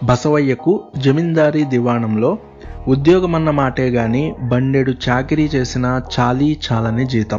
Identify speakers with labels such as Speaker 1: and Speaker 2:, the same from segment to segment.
Speaker 1: బసవయ్యకు జమీందారీ దివాణంలో ఉద్యోగమన్న మాటే గాని బండెడు చాకిరీ చేసిన చాలీ చాలని జీతం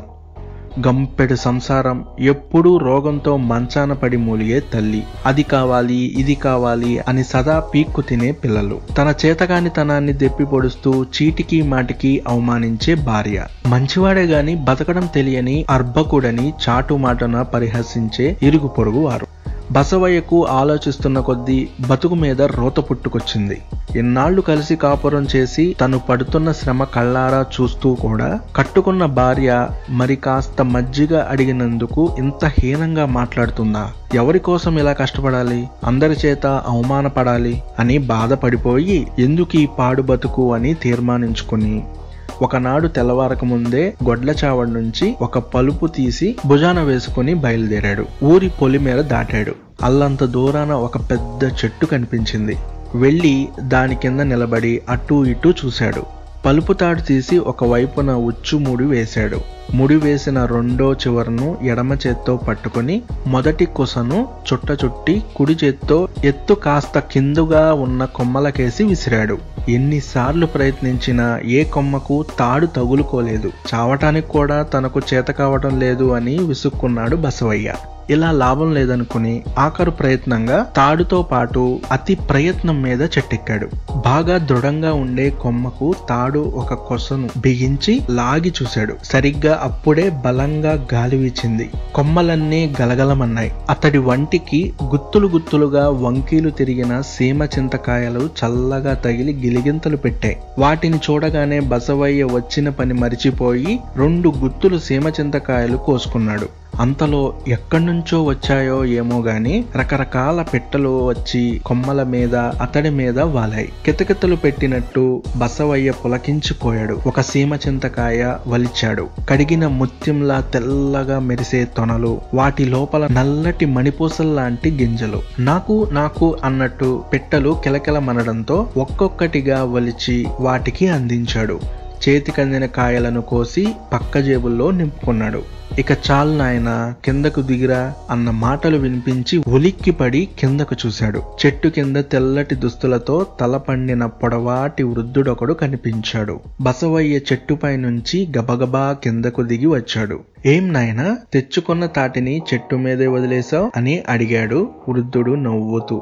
Speaker 1: గంపెడు సంసారం ఎప్పుడూ రోగంతో మంచాన పడి మూలిగే తల్లి అది కావాలి ఇది కావాలి అని సదా పీక్కు తినే పిల్లలు తన చేతగానితనాన్ని దెప్పి పొడుస్తూ చీటికి మాటికి అవమానించే భార్య మంచివాడే గాని బతకడం తెలియని అర్భకుడని చాటు మాటన పరిహసించే ఇరుగు పొరుగు వారు బసవయ్యకు ఆలోచిస్తున్న కొద్దీ బతుకు మీద రోత పుట్టుకొచ్చింది ఎన్నాళ్లు కలిసి కాపురం చేసి తను పడుతున్న శ్రమ కళ్ళారా చూస్తూ కూడా కట్టుకున్న భార్య మరి కాస్త మజ్జిగ అడిగినందుకు ఇంత హీనంగా మాట్లాడుతుందా ఎవరి కోసం ఇలా కష్టపడాలి అందరి చేత అవమానపడాలి అని బాధపడిపోయి ఎందుకు ఈ పాడు బతుకు అని తీర్మానించుకుని ఒకనాడు తెల్లవారక ముందే గొడ్ల చావడి నుంచి ఒక పలుపు తీసి భుజాన వేసుకుని బయలుదేరాడు ఊరి పొలిమేర దాటాడు అల్లంత దూరాన ఒక పెద్ద చెట్టు కనిపించింది వెళ్ళి దాని కింద నిలబడి అటూ ఇటూ చూశాడు పలుపు తాడు తీసి ఒక వైపున ఉచ్చు ముడి వేశాడు ముడి వేసిన రెండో చివరను ఎడమ చేత్తో పట్టుకొని మొదటి కుసను చుట్ట చుట్టి కుడి చేత్తో ఎత్తు కాస్త కిందుగా ఉన్న కొమ్మలకేసి విసిరాడు ఎన్నిసార్లు ప్రయత్నించినా ఏ కొమ్మకు తాడు తగులుకోలేదు చావటానికి కూడా తనకు చేత కావటం లేదు అని విసుక్కున్నాడు బసవయ్య ఇలా లాభం లేదనుకుని ఆఖరు ప్రయత్నంగా తాడుతో పాటు అతి ప్రయత్నం మీద చెట్టెక్కాడు బాగా దృఢంగా ఉండే కొమ్మకు తాడు ఒక కొసను బిగించి లాగి చూశాడు సరిగ్గా అప్పుడే బలంగా గాలి వీచింది కొమ్మలన్నీ గలగలమన్నాయి అతడి వంటికి గుత్తులు గుత్తులుగా వంకీలు తిరిగిన సీమ చింతకాయలు చల్లగా తగిలి గిలిగింతలు పెట్టాయి వాటిని చూడగానే బసవయ్య వచ్చిన పని మరిచిపోయి రెండు గుత్తులు సీమ చింతకాయలు కోసుకున్నాడు అంతలో ఎక్కడి నుంచో వచ్చాయో ఏమో గాని రకరకాల పెట్టలు వచ్చి కొమ్మల మీద అతడి మీద వాలాయి కితకితలు పెట్టినట్టు బసవయ్య పులకించిపోయాడు ఒక సీమ చింతకాయ వలిచాడు కడిగిన ముత్యంలా తెల్లగా మెరిసే తొనలు వాటి లోపల నల్లటి మణిపూసల్లాంటి గింజలు నాకు నాకు అన్నట్టు పెట్టలు కిలకిలమనడంతో ఒక్కొక్కటిగా వలిచి వాటికి అందించాడు చేతికందిన కాయలను కోసి పక్క జేబుల్లో నింపుకున్నాడు ఇక చాలు నాయన కిందకు దిగిరా అన్న మాటలు వినిపించి ఉలిక్కిపడి కిందకు చూశాడు చెట్టు కింద తెల్లటి దుస్తులతో తల పండిన పొడవాటి వృద్ధుడొకడు కనిపించాడు బసవయ్య చెట్టుపై నుంచి గబగబా కిందకు దిగి వచ్చాడు ఏం నాయనా తెచ్చుకున్న తాటిని చెట్టు మీదే వదిలేశావు అని అడిగాడు వృద్ధుడు నవ్వుతూ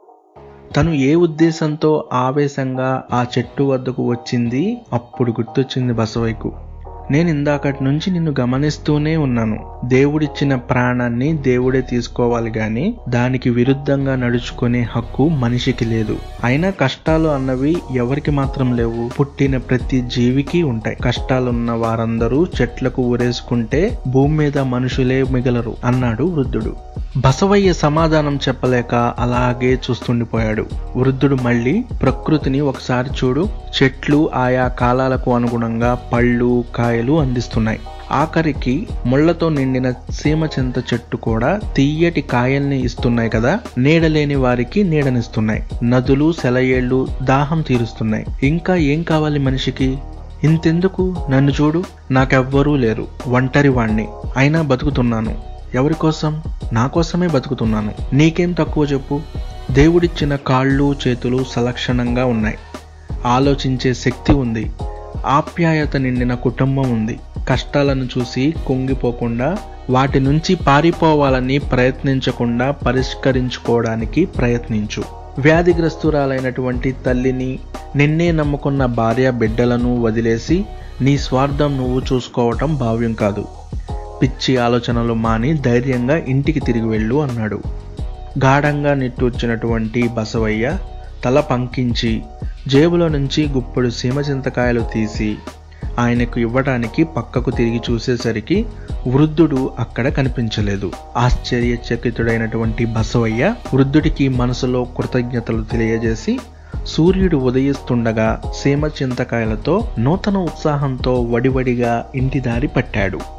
Speaker 1: తను ఏ ఉద్దేశంతో ఆవేశంగా ఆ చెట్టు వద్దకు వచ్చింది అప్పుడు గుర్తొచ్చింది బసవయ్యకు నేను ఇందాకటి నుంచి నిన్ను గమనిస్తూనే ఉన్నాను దేవుడిచ్చిన ప్రాణాన్ని దేవుడే తీసుకోవాలి గాని దానికి విరుద్ధంగా నడుచుకునే హక్కు మనిషికి లేదు అయినా కష్టాలు అన్నవి ఎవరికి మాత్రం లేవు పుట్టిన ప్రతి జీవికి ఉంటాయి కష్టాలున్న వారందరూ చెట్లకు ఊరేసుకుంటే భూమి మీద మనుషులే మిగలరు అన్నాడు వృద్ధుడు బసవయ్య సమాధానం చెప్పలేక అలాగే చూస్తుండిపోయాడు వృద్ధుడు మళ్ళీ ప్రకృతిని ఒకసారి చూడు చెట్లు ఆయా కాలాలకు అనుగుణంగా పళ్ళు కాయలు అందిస్తున్నాయి ఆఖరికి ముళ్లతో నిండిన సీమ చింత చెట్టు కూడా తీయటి కాయల్ని ఇస్తున్నాయి కదా నీడలేని వారికి నీడనిస్తున్నాయి నదులు సెలయేళ్లు దాహం తీరుస్తున్నాయి ఇంకా ఏం కావాలి మనిషికి ఇంతెందుకు నన్ను చూడు నాకెవ్వరూ లేరు ఒంటరి వాణ్ణి అయినా బతుకుతున్నాను ఎవరి కోసం నా కోసమే బతుకుతున్నాను నీకేం తక్కువ చెప్పు దేవుడిచ్చిన కాళ్ళు చేతులు సలక్షణంగా ఉన్నాయి ఆలోచించే శక్తి ఉంది ఆప్యాయత నిండిన కుటుంబం ఉంది కష్టాలను చూసి కుంగిపోకుండా వాటి నుంచి పారిపోవాలని ప్రయత్నించకుండా పరిష్కరించుకోవడానికి ప్రయత్నించు వ్యాధిగ్రస్తురాలైనటువంటి తల్లిని నిన్నే నమ్ముకున్న భార్య బిడ్డలను వదిలేసి నీ స్వార్థం నువ్వు చూసుకోవటం భావ్యం కాదు పిచ్చి ఆలోచనలు మాని ధైర్యంగా ఇంటికి తిరిగి వెళ్ళు అన్నాడు గాఢంగా నిట్టూర్చినటువంటి బసవయ్య తల పంకించి జేబులో నుంచి గుప్పెడు సీమచింతకాయలు తీసి ఆయనకు ఇవ్వడానికి పక్కకు తిరిగి చూసేసరికి వృద్ధుడు అక్కడ కనిపించలేదు ఆశ్చర్యచకితుడైనటువంటి బసవయ్య వృద్ధుడికి మనసులో కృతజ్ఞతలు తెలియజేసి సూర్యుడు ఉదయిస్తుండగా సీమ చింతకాయలతో నూతన ఉత్సాహంతో వడివడిగా ఇంటి దారి పట్టాడు